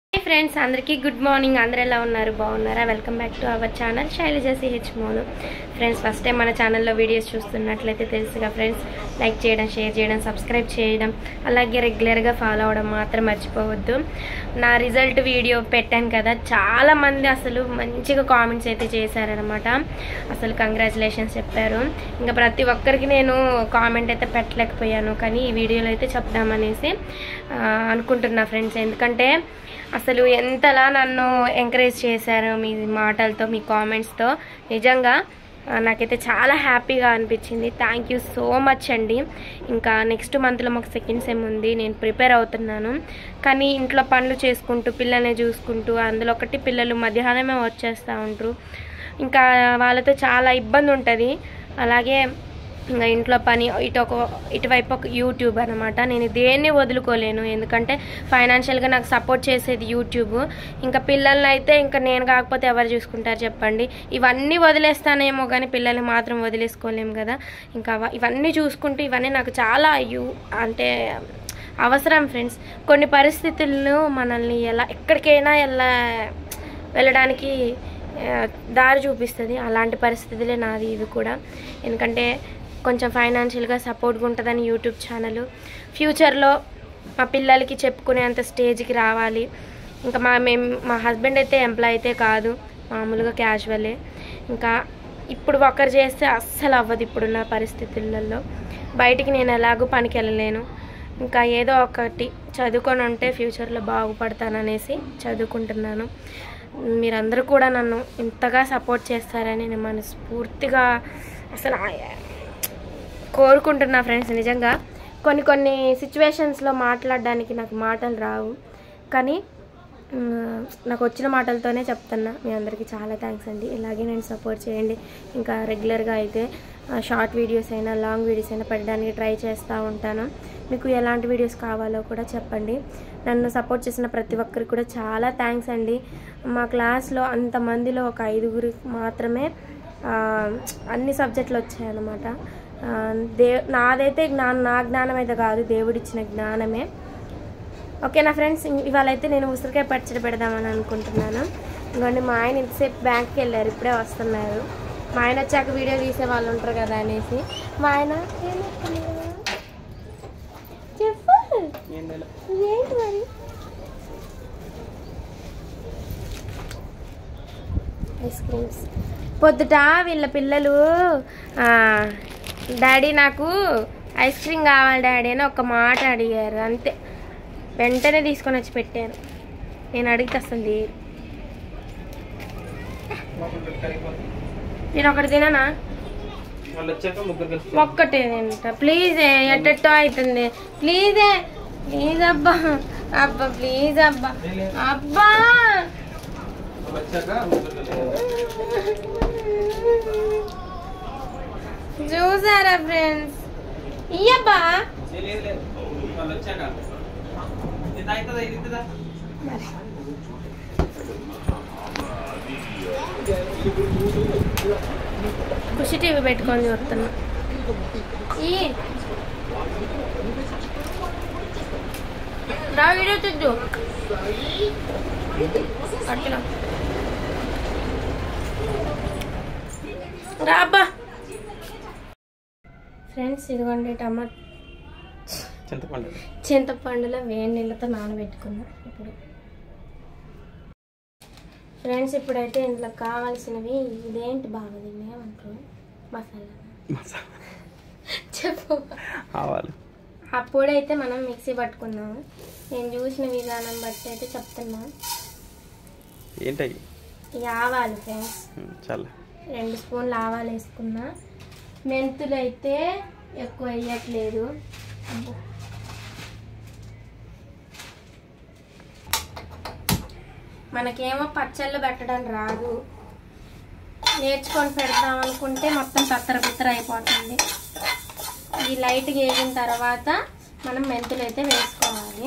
Hi friends అందరికీ good morning అందరు ఎలా ఉన్నారు బాగున్నారా welcome back to our channel Shailaja CH Monu friends first time మన ఛానల్లో వీడియోస్ చూస్తున్నట్లయితే తెలుసుగా ఫ్రెండ్స్ లైక్ చేయడం షేర్ చేయడం సబ్స్క్రైబ్ చేయడం అలాగే రెగ్యులర్గా ఫాలో అవడం మాత్రం మర్చిపోవద్దు నా రిజల్ట్ వీడియో పెట్టాను కదా చాలా మంది అసలు మంచిగా కామెంట్స్ అయితే చేశారనమాట అసలు కంగ్రాచులేషన్స్ చెప్పారు ఇంకా ప్రతి ఒక్కరికి నేను కామెంట్ అయితే పెట్టలేకపోయాను కానీ ఈ వీడియోలో అయితే చెప్దామనేసి ఆ, అనుకుంటున్నా ఫ్రెండ్స్ ఎందుకంటే అసలు ఎంతలా నన్ను ఎంకరేజ్ చేశారు మీ మాటలతో మీ కామెంట్స్తో నిజంగా ఆ, నాకైతే చాలా హ్యాపీగా అనిపించింది థ్యాంక్ యూ సో మచ్ అండి ఇంకా నెక్స్ట్ మంత్లో మాకు సెకండ్ సెమ్ ఉంది నేను ప్రిపేర్ అవుతున్నాను కానీ ఇంట్లో పనులు చేసుకుంటూ పిల్లల్ని చూసుకుంటూ అందులో ఒకటి పిల్లలు మధ్యాహ్నమే వచ్చేస్తూ ఉంటారు ఇంకా వాళ్ళతో చాలా ఇబ్బంది ఉంటుంది అలాగే ఇంకా ఇంట్లో పని ఇటు ఒక ఇటువైపు ఒక యూట్యూబ్ అనమాట నేను దేన్ని వదులుకోలేను ఎందుకంటే ఫైనాన్షియల్గా నాకు సపోర్ట్ చేసేది యూట్యూబ్ ఇంకా పిల్లల్ని అయితే ఇంకా నేను కాకపోతే ఎవరు చూసుకుంటారు చెప్పండి ఇవన్నీ వదిలేస్తానేమో కానీ పిల్లల్ని మాత్రం వదిలేసుకోలేము కదా ఇంకా అవ- ఇవన్నీ చూసుకుంటూ ఇవన్నీ నాకు చాలా యూ అంటే అవసరం ఫ్రెండ్స్ కొన్ని పరిస్థితుల్లో మనల్ని ఎలా ఎక్కడికైనా ఎలా వెళ్ళడానికి ఆ, దారి చూపిస్తుంది అలాంటి పరిస్థితులే నాది ఇది కూడా ఎందుకంటే కొంచెం ఫైనాన్షియల్గా సపోర్ట్గా ఉంటుందని యూట్యూబ్ ఛానల్ ఫ్యూచర్లో మా పిల్లలకి చెప్పుకునేంత స్టేజ్కి రావాలి ఇంకా మా మేము మా హస్బెండ్ అయితే ఎంప్లాయ్ అయితే కాదు మామూలుగా క్యాజువలే ఇంకా ఇప్పుడు ఒకరు చేస్తే అస్సలు అవ్వదు ఇప్పుడున్న పరిస్థితులలో బయటికి నేను ఎలాగో పనికి వెళ్ళలేను ఇంకా ఏదో ఒకటి చదువుకొని ఉంటే ఫ్యూచర్లో బాగుపడతాననేసి చదువుకుంటున్నాను మీరందరూ కూడా నన్ను ఇంతగా సపోర్ట్ చేస్తారని నేను మనస్ఫూర్తిగా అసలు ఆ- కోరుకుంటున్నా ఫ్రెండ్స్ నిజంగా కొన్ని కొన్ని సిచ్యువేషన్స్లో మాట్లాడడానికి నాకు మాటలు రావు కానీ మ్, నాకు వచ్చిన మాటలతోనే చెప్తున్నా మీ అందరికీ చాలా థ్యాంక్స్ అండి ఇలాగే నేను సపోర్ట్ చేయండి ఇంకా రెగ్యులర్గా అయితే షార్ట్ వీడియోస్ అయినా లాంగ్ వీడియోస్ అయినా పెట్టడానికి ట్రై చేస్తూ ఉంటాను మీకు ఎలాంటి వీడియోస్ కావాలో కూడా చెప్పండి నన్ను సపోర్ట్ చేసిన ప్రతి ఒక్కరికి కూడా చాలా థ్యాంక్స్ అండి మా క్లాస్లో అంతమందిలో ఒక ఐదుగురికి మాత్రమే ఆ, అన్ని సబ్జెక్టులు వచ్చాయన్నమాట ఆ, దే నాదైతే జ్ఞానం నా జ్ఞానం అయితే కాదు దేవుడిచ్చిన జ్ఞానమే ఓకేనా ఫ్రెండ్స్ ఇవాళ అయితే నేను ఉసిరికాయ పచ్చడి పెడదామని అనుకుంటున్నాను ఇంకోండి మా ఆయన ఇంతసేపు బ్యాంక్కి వెళ్ళారు ఇప్పుడే వస్తున్నారు మా ఆయన వచ్చాక వీడియో తీసే వాళ్ళు ఉంటారు కదా అనేసి మా ఆయన "ఏం చెప్తున్నావు? చెప్పు ఏంటి మరి ఐస్ క్రీమ్స్ పొద్దుట వీళ్ళ పిల్లలు ఆ, డాడీ నాకు ఐస్ క్రీమ్ కావాలి డాడీ అని ఒక మాట అడిగారు అంతే వెంటనే తీసుకొని వచ్చి పెట్టాను నేను అడిగితే అసలు లేదు నేను ఒకటి తిననా వాళ్ళు వచ్చాక ముగ్గురు కలిసి ఒక్కటే తింటా ప్లీజ్ ఎట్టెట్టో అవుతుంది ప్లీజే ప్లీజ్ అబ్బా అబ్బా ప్లీజ్ అబ్బా అబ్బా వాళ్ళు వచ్చాక ముగ్గురు కలిసి చూసారా ఫ్రెండ్స్ ఇయ్యబ్బా లేదు, లేదు, లేదు. వాళ్ళు వచ్చాక ఇది తాగుతుందా ఇది ఇస్తుందా ఖుషి టీవీ పెట్టుకొని చూస్తున్నా ఈ రా వీడియో చూద్దు పట్టుకురా రా అబ్బా ఫ్రెండ్స్ ఇదిగోండి టమాటా చింతపండు చింతపండులో వేడి నీళ్ళతో నానబెట్టుకున్నా ఇప్పుడు ఫ్రెండ్స్ ఇప్పుడైతే ఇంట్లో కావాల్సినవి ఇదేంటి బాగా దీన్ని ఏమంటారు మసాలా మసాలా చెప్పు ఆవాలు అప్పుడైతే మనం మిక్సీ పట్టుకున్నాము నేను చూసిన విధానం బట్టి అయితే చెప్తున్నా ఏంటవి ఇక ఆవాలు ఫ్రెండ్స్ చాలా రెండు స్పూన్లు ఆవాలు వేసుకున్నా మెంతులు అయితే ఎక్కువ వేయట్లేదు అబ్బో. మనకేమో పచ్చళ్ళు పెట్టడం రాదు నేర్చుకొని పెడదాం అనుకుంటే మొత్తం పత్తర పుత్తర అయిపోతుంది ఈ లైట్గా వేగిన తర్వాత మనం మెంతులు అయితే వేసుకోవాలి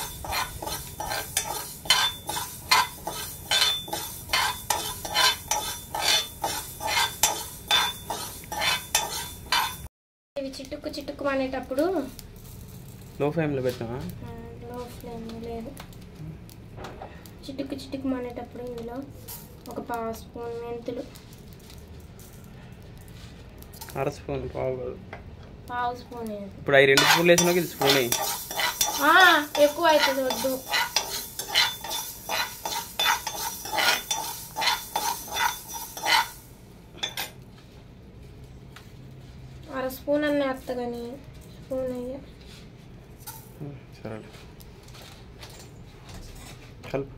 ఇవి చిట్టుక్కు చిట్టుక్కు అనేటప్పుడు లో ఫ్లేమ్లో పెట్టినావా లో ఫ్లేమ్ లేదు చిటుకు చిటుకు మానేటప్పుడు ఇందులో ఒక పావు స్పూన్ మెంతులు అర స్పూన్ పావు కాదు పావు స్పూన్ వేయాలి. ఇప్పుడు అవి రెండు స్పూన్లు వేసినా ఇది స్పూన్ వేయి. ఆ, ఎక్కువ అవుతుంది వద్దు అర స్పూన్ అన్న వేస్తా కానీ స్పూన్ అయ్యా ఉమ్, సరే కలుపు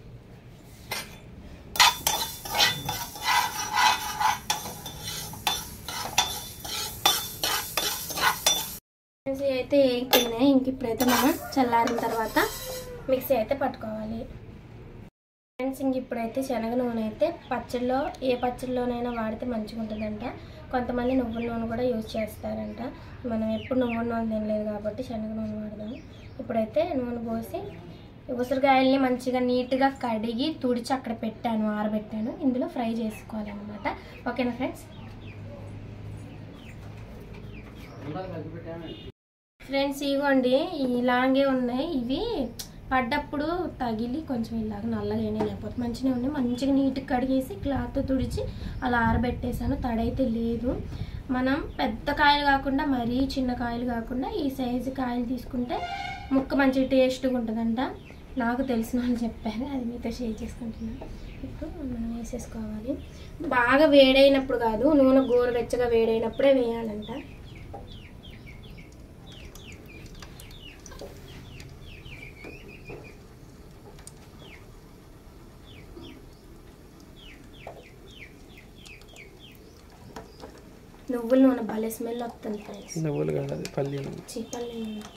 మిక్సీ అయితే వేగిపోయినాయి ఇంక ఇప్పుడైతే మనం చల్లారిన తర్వాత మిక్సీ అయితే పట్టుకోవాలి ఫ్రెండ్స్ ఇంక ఇప్పుడైతే శనగ నూనె అయితే పచ్చడిలో ఏ పచ్చడిలోనైనా వాడితే మంచిగా ఉంటుందంట కొంతమంది నువ్వుల నూనె కూడా యూజ్ చేస్తారంట మనం ఎప్పుడు నువ్వుల నూనె తినలేదు కాబట్టి శనగ నూనె వాడదాం ఇప్పుడైతే నూనె పోసి ఉసిరికాయల్ని మంచిగా నీట్గా కడిగి తుడిచి అక్కడ పెట్టాను ఆరబెట్టాను ఇందులో ఫ్రై చేసుకోవాలన్నమాట ఓకేనా ఫ్రెండ్స్ ఫ్రెండ్స్ ఇవ్వండి ఇలాగే ఉన్నాయి ఇవి పడ్డప్పుడు తగిలి కొంచెం ఇలాగ నల్లగా అయినాయి లేకపోతే మంచిగా ఉన్నాయి మంచిగా నీట్గా కడిగేసి క్లాత్ తుడిచి అలా ఆరబెట్టేసాను తడైతే లేదు మనం పెద్ద కాయలు కాకుండా మరీ చిన్న కాయలు కాకుండా ఈ సైజు కాయలు తీసుకుంటే ముక్క మంచి టేస్ట్గా ఉంటుందంట నాకు తెలిసిన వాళ్ళు చెప్పారు అది మీతో షేర్ చేసుకుంటున్నాను ఇప్పుడు మనం వేసేసుకోవాలి బాగా వేడైనప్పుడు కాదు నూనె గోరువెచ్చగా వేడైనప్పుడే వేయాలంట నువ్వుల నూనె భలే స్మెల్ వస్తుంది ఫ్రెండ్స్ నువ్వులు కాదు అది పల్లి నూనె. చీపల్లి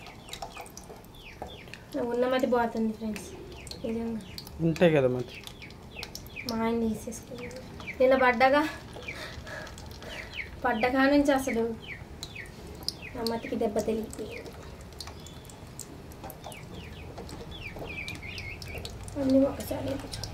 ఉన్నమతి పోతుంది ఫ్రెండ్స్ నిజంగా ఉంటాయి కదా మరి మా ఆయన తీసేసుకున్నాడు నిన్న పడ్డగా పడ్డగా నుంచి అసలు అమ్మతికి దెబ్బ తెలిగిపోయింది అన్నీ ఒకసారి వేయించుకుంటాం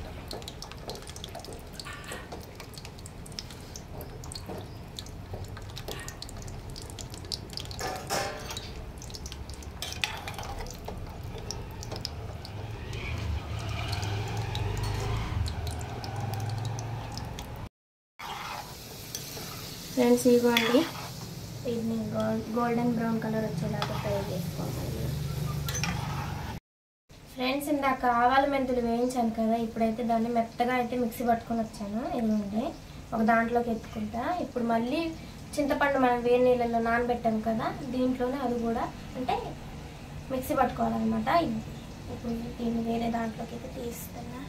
ఫ్రెండ్స్ ఇవ్వండి వీటిని గోల్డ్ గోల్డెన్ బ్రౌన్ కలర్ వచ్చేలాగా ఫ్రై చేసుకోవాలి ఫ్రెండ్స్ ఇందాక ఆవాల మెంతులు వేయించాను కదా ఇప్పుడైతే దాన్ని మెత్తగా అయితే మిక్సీ పట్టుకొని వచ్చాను ఇదిగోండి ఒక దాంట్లోకి ఎత్తుకుంటా ఇప్పుడు మళ్ళీ చింతపండు మనం వేడి నీళ్ళల్లో నానబెట్టాం కదా దీంట్లోనే అది కూడా అంటే మిక్సీ పట్టుకోవాలన్నమాట ఇప్పుడు దీన్ని వేరే దాంట్లోకి అయితే తీస్తున్నా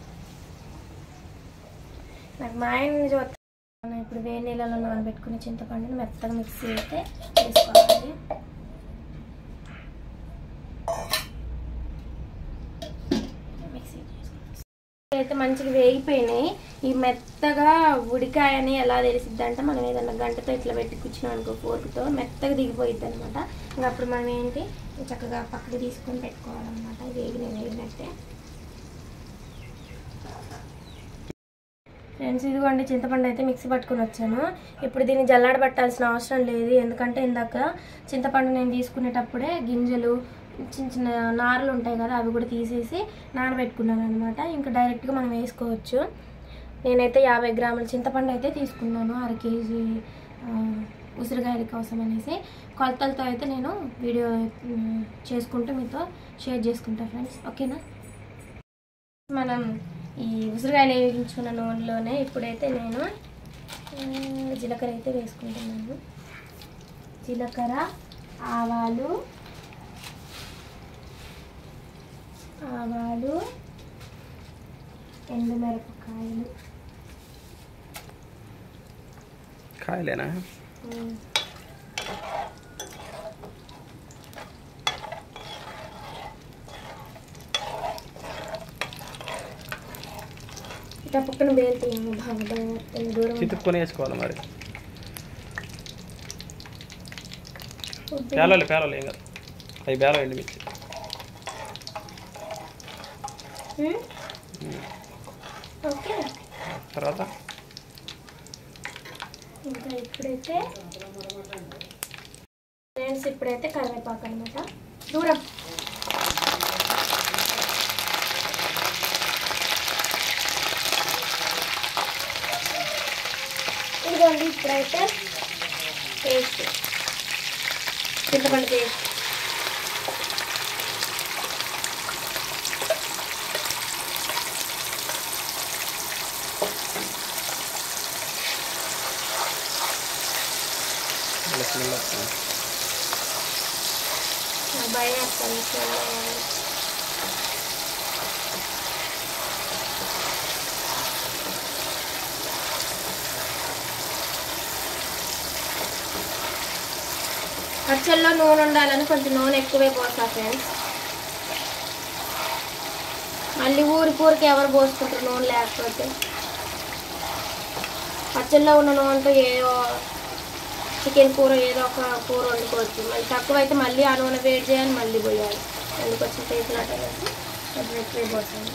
నాకు మా ఆయన చూస్తే మనం ఇప్పుడు వేడి నీళ్ళలో నానబెట్టుకుని చింతపండుని మెత్తగా మిక్సీ అయితే వేసుకోవాలి మిక్సీ చేసుకోవాలి. అయితే మంచిగా వేగిపోయినాయి ఈ మెత్తగా ఉడికాయని ఎలా తెలిసిద్ది అంటే మనం ఏదన్నా గంటతో ఇట్లా పెట్టి కూర్చున్నాం అనుకో ఫోర్క్తో మెత్తగా దిగిపోయిద్ది అనమాట ఇంకా అప్పుడు మనం ఏంటి చక్కగా పక్కకు తీసుకొని పెట్టుకోవాలన్నమాట వేగిన వేగినట్టే ఫ్రెండ్స్ ఇదిగోండి చింతపండు అయితే మిక్సీ పట్టుకుని వచ్చాను ఇప్పుడు దీన్ని జల్లాడ పట్టాల్సిన అవసరం లేదు ఎందుకంటే ఇందాక చింతపండు నేను తీసుకునేటప్పుడే గింజలు చిన్న చిన్న నారలు ఉంటాయి కదా అవి కూడా తీసేసి నానబెట్టుకున్నాను అనమాట ఇంకా డైరెక్ట్గా మనం వేసుకోవచ్చు నేనైతే యాభై గ్రాముల చింతపండు అయితే తీసుకున్నాను అర కేజీ ఆ, ఉసిరికాయల కోసం అనేసి కొలతలతో అయితే నేను వీడియో ఉమ్, చేసుకుంటూ మీతో షేర్ చేసుకుంటా ఫ్రెండ్స్ ఓకేనా మనం ఈ ఉసిరికాయలు వేయించుకున్న నూనెలోనే ఇప్పుడైతే నేను ఆ, జీలకర్ర అయితే వేసుకుంటున్నాను జీలకర్ర ఆవాలు ఆవాలు ఎండుమిరపకాయలు కాయలేనా ఉమ్. ఇట్లా పక్కన బేలుతాయేమో బాగా భయం వేస్తుంది. దూరం చితుక్కొని వేసుకోవాలి మరి వద్దు. పేలాలి పేలాలి ఏం కాదు అవి బేలం ఎండి మిర్చి ఉమ్? ఓకే తర్వాత ఇంకా ఇప్పుడైతే ఫ్రెండ్స్ ఇప్పుడైతే కరివేపాకు అనమాట దూరం ఇప్పుడైతే పేస్ట్ చింతపండు పేస్ట్ భయం వేస్తాను చూడాలి పచ్చళ్ళలో నూనె ఉండాలని కొంచెం నూనె ఎక్కువే పోస్తా ఫ్రెండ్స్ మళ్ళీ ఊరి కూరకి ఎవరు పోసుకుంటారు నూనె లేకపోతే పచ్చళ్ళలో ఉన్న నూనెతో ఏదో చికెన్ కూర ఏదో ఒక కూర వండుకోవచ్చు మళ్ళీ తక్కువ అయితే మళ్ళీ ఆ నూనె వేడి చేయాలి మళ్ళీ పోయాలి అందుకు వచ్చిన టేస్ట్ లాట్ అనేసి కొంచెం ఎక్కువే పోసాను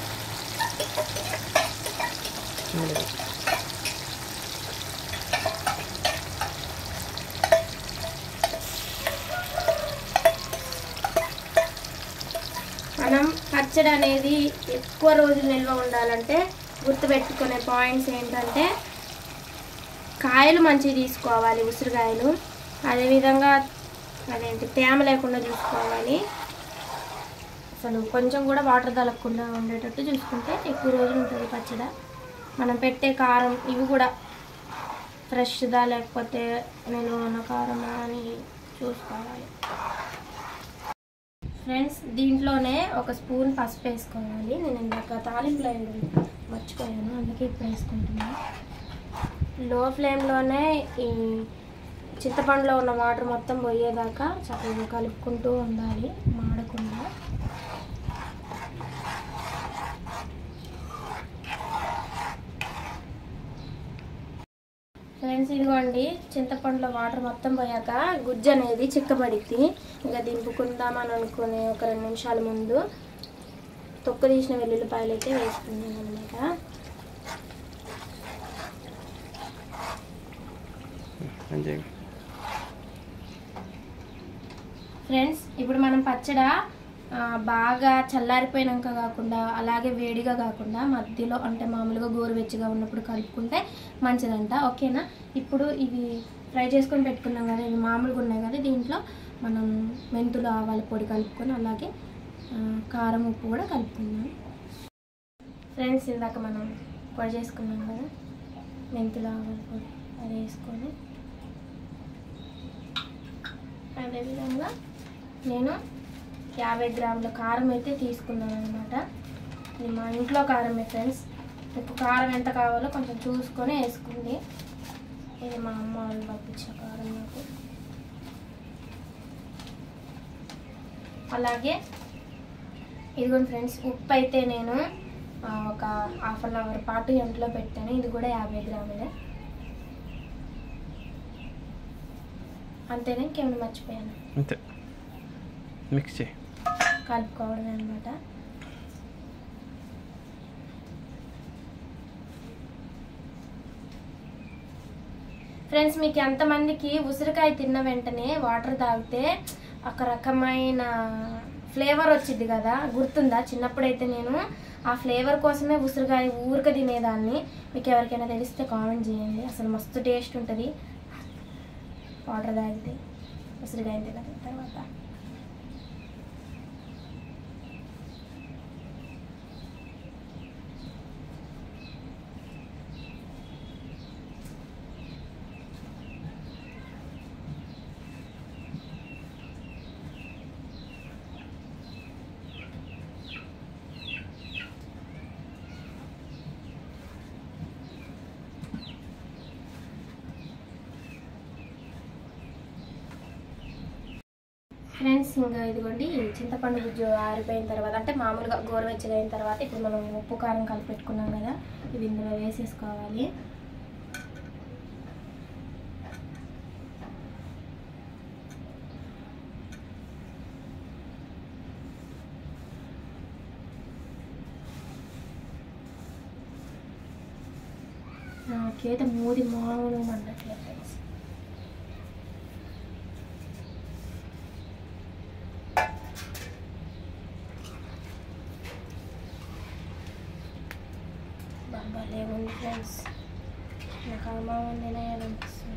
మనం పచ్చడి అనేది ఎక్కువ రోజులు నిల్వ ఉండాలంటే గుర్తుపెట్టుకునే పాయింట్స్ ఏంటంటే కాయలు మంచిగా తీసుకోవాలి ఉసిరికాయలు అదేవిధంగా అదేంటి తేమ లేకుండా చూసుకోవాలి అసలు కొంచెం కూడా వాటర్ తలగకుండా ఉండేటట్టు చూసుకుంటే ఎక్కువ రోజులు ఉంటుంది పచ్చడి మనం పెట్టే కారం ఇవి కూడా ఫ్రెష్దా లేకపోతే నిల్వ ఉన్న కారమా అని చూసుకోవాలి ఫ్రెండ్స్ దీంట్లోనే ఒక స్పూన్ పసుపు వేసుకోవాలి నేను ఇందాక తాలింపులో వేయడం మర్చిపోయాను అందుకే ఇప్పుడు వేసుకుంటున్నాను లో ఫ్లేమ్లోనే ఈ చింతపండులో ఉన్న వాటర్ మొత్తం పోయేదాకా చక్కగా కలుపుకుంటూ ఉండాలి మాడకుండా ఫ్రెండ్స్ ఇదిగోండి చింతపండులో వాటర్ మొత్తం పోయాక గుజ్జు అనేది చిక్కబడిద్ది ఇంకా దింపుకుందామని అనుకునే ఒక రెండు నిమిషాల ముందు తొక్క తీసిన వెల్లుల్లిపాయలు అయితే వేసుకున్నాను అనమాట ఫ్రెండ్స్ ఇప్పుడు మనం పచ్చడ ఆ, బాగా చల్లారిపోయినాక కాకుండా అలాగే వేడిగా కాకుండా మధ్యలో అంటే మామూలుగా గోరువెచ్చగా ఉన్నప్పుడు కలుపుకుంటే మంచిదంట ఓకేనా ఇప్పుడు ఇవి ఫ్రై చేసుకొని పెట్టుకున్నాం కదా ఇవి మామూలుగా ఉన్నాయి కదా దీంట్లో మనం మెంతులు ఆవాల పొడి కలుపుకొని అలాగే ఆ, కారం ఉప్పు కూడా కలుపుకుందాం ఫ్రెండ్స్ ఇందాక మనం పొడి చేసుకున్నాం కదా మెంతులు ఆవాల పొడి అది వేసుకొని అదేవిధంగా నేను యాభై గ్రాముల కారం అయితే తీసుకున్నాను అనమాట ఇది మా ఇంట్లో కారమే ఫ్రెండ్స్ మీకు కారం ఎంత కావాలో కొంచెం చూసుకొని వేసుకుంది ఇది మా అమ్మ వాళ్ళు పంపించిన కారం నాకు అలాగే ఇదిగోండి ఫ్రెండ్స్ ఉప్పు అయితే నేను ఆ, ఒక హాఫ్ అన్ అవర్ పాటు ఎంట్లో పెట్టాను ఇది కూడా యాభై గ్రాములే అంతేనా ఇంకేమైనా మర్చిపోయాను అంతే మిక్స్ చేయి కలుపుకోవడమే అనమాట ఫ్రెండ్స్ మీకు ఎంతమందికి ఉసిరికాయ తిన్న వెంటనే వాటర్ తాగితే ఒక రకమైన ఫ్లేవర్ వచ్చింది కదా గుర్తుందా చిన్నప్పుడైతే నేను ఆ ఫ్లేవర్ కోసమే ఉసిరికాయ ఊరిక తినేదాన్ని మీకు ఎవరికైనా తెలిస్తే కామెంట్ చేయండి అసలు మస్తు టేస్ట్ ఉంటుంది వాటర్ తాగితే ఉసిరికాయ తిన్న తర్వాత ఫ్రెండ్స్ ఇంకా ఇదిగోండి చింతపండు గుజ్జు ఆరిపోయిన తర్వాత అంటే మామూలుగా గోరువెచ్చగా అయిన తర్వాత ఇప్పుడు మనం ఉప్పు కారం కలిపెట్టుకున్నాం కదా ఇవి ఇందులో వేసేసుకోవాలి నాకైతే మూది మామూలుగా మండట్లేదు ఫ్రెండ్స్ బాగా లేవుంది ఫ్రెండ్స్ నాకు అమ్మ తినేయాలనిపిస్తుంది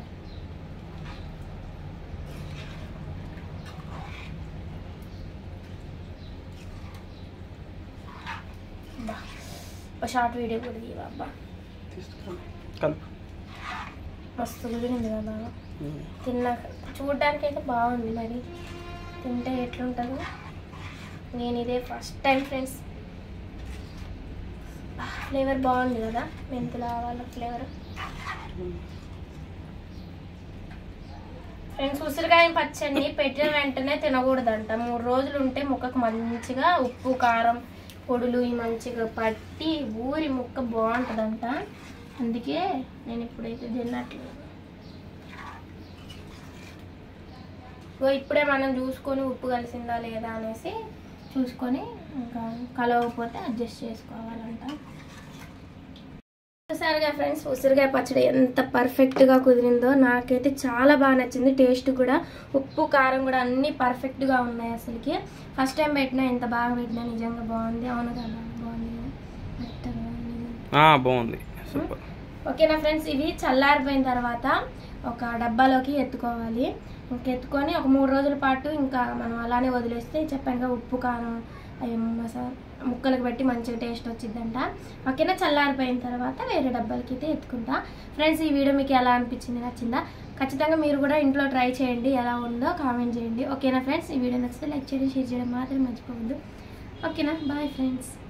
అబ్బా ఒక షార్ట్ వీడియో కూడా తీయవా అబ్బా కలుపు మస్తు కుదిరింది కదా తిన్నాక చూడడానికి అయితే బాగుంది మరి తింటే ఎట్లుంటుందో నేను ఇదే ఫస్ట్ టైం ఫ్రెండ్స్ ఫ్లేవర్ బాగుంది కదా మెంతుల ఆవాల ఫ్లేవర్ ఫ్రెండ్స్ ఉసిరికాయ పచ్చడిని పెట్టిన వెంటనే తినకూడదంట మూడు రోజులు ఉంటే ముక్కకు మంచిగా ఉప్పు కారం పొడులు ఇవి మంచిగా పట్టి ఊరి ముక్క బాగుంటుందంట అందుకే నేను ఇప్పుడైతే తిన్నట్లేదు ఇగో ఇప్పుడే మనం చూసుకొని ఉప్పు కలిసిందా లేదా అనేసి చూసుకొని ఇంకా కలవకపోతే అడ్జస్ట్ చేసుకోవాలంట ఒకసారిగా ఫ్రెండ్స్ ఉసిరికాయ పచ్చడి ఎంత పర్ఫెక్ట్గా కుదిరిందో నాకైతే చాలా బాగా నచ్చింది టేస్ట్ కూడా ఉప్పు కారం కూడా అన్నీ పర్ఫెక్ట్గా ఉన్నాయి అసలుకి ఫస్ట్ టైం పెట్టినా ఎంత బాగా పెట్టినా నిజంగా బాగుంది అవును కదా బాగుంది కదా మెత్తగా నిజంగా. బాగుంది సూపర్ ఓకేనా ఫ్రెండ్స్ ఇవి చల్లారిపోయిన తర్వాత ఒక డబ్బాలోకి ఎత్తుకోవాలి ఇంక ఎత్తుకొని ఒక మూడు రోజుల పాటు ఇంకా మనం అలానే వదిలేస్తే చెప్పాక ఉప్పు కారం అవి మసాలా ముక్కలకు పెట్టి మంచిగా టేస్ట్ వచ్చిందంట ఓకేనా చల్లారిపోయిన తర్వాత వేరే డబ్బాలకి అయితే ఎత్తుకుంటా ఫ్రెండ్స్ ఈ వీడియో మీకు ఎలా అనిపించింది నచ్చిందా ఖచ్చితంగా మీరు కూడా ఇంట్లో ట్రై చేయండి ఎలా ఉందో కామెంట్ చేయండి ఓకేనా ఫ్రెండ్స్ ఈ వీడియో నచ్చితే లైక్ చేయడం షేర్ చేయడం మాత్రం మర్చిపోవద్దు ఓకేనా బాయ్ ఫ్రెండ్స్